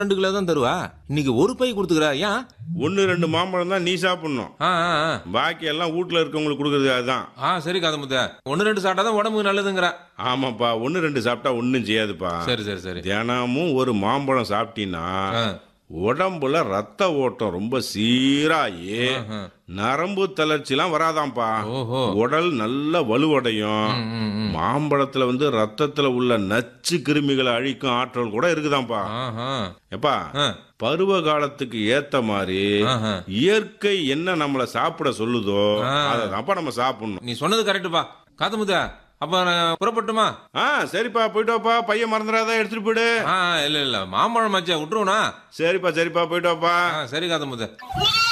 ரெண்டு கிலோ தான் தருவா இன்னைக்கு ஒரு பை கொடுத்துக்கிறா ஏன் ஒன்று ரெண்டு மாம்பழம் தான் நீ சாப்பிடணும் ஆ ஆ ஆ. பாக்கி எல்லாம் வீட்டில் இருக்கவங்களுக்கு கொடுக்குறது அதுதான் ஆ சரி காது முத்த ஒன்று ரெண்டு சாப்பிட்டா தான் உடம்புக்கு நல்லதுங்கிறா ஆமாப்பா ஒன்று ரெண்டு சாப்பிட்டா ஒன்றும் செய்யாதுப்பா சரி சரி சரி தினமும் ஒரு மாம்பழம் சாப்பிட்டீங்கன்னா ஆ. உடம்புல ரத்த ஓட்டம் ரொம்ப சீராகி ஆஹா. நரம்பு தளர்ச்சிலாம் வராதாம்ப்பா ஓஹோ உடல் நல்ல வலுவடையும் ம், ம், ம். மாம்பழத்துல வந்து ரத்தத்துல உள்ள நச்சு கிருமிகளை அழிக்கும் ஆற்றல் கூட இருக்குதாம்ப்பா ஆஹா. எப்பா ஆ. பருவ காலத்துக்கு ஏத்த மாதிரி ஆஹா. இயற்கை என்ன நம்மள சாப்பிட சொல்லுதோ ஆ. அதை நம்ம சாப்பிடணும் நீ சொன்னது கரெக்டுப்பா காது முத்த அப்ப நான் புறப்பட்டுமா ஆ சரிப்பா போயிட்டு வாப்பா பையன் மறந்துடாத எடுத்துட்டு போயிடு ஆ இல்ல இல்ல மாம்பழம் மச்சா விட்டுருவனா சரிப்பா சரிப்பா போயிட்டு வாப்பா ஆ சரி காது முத்த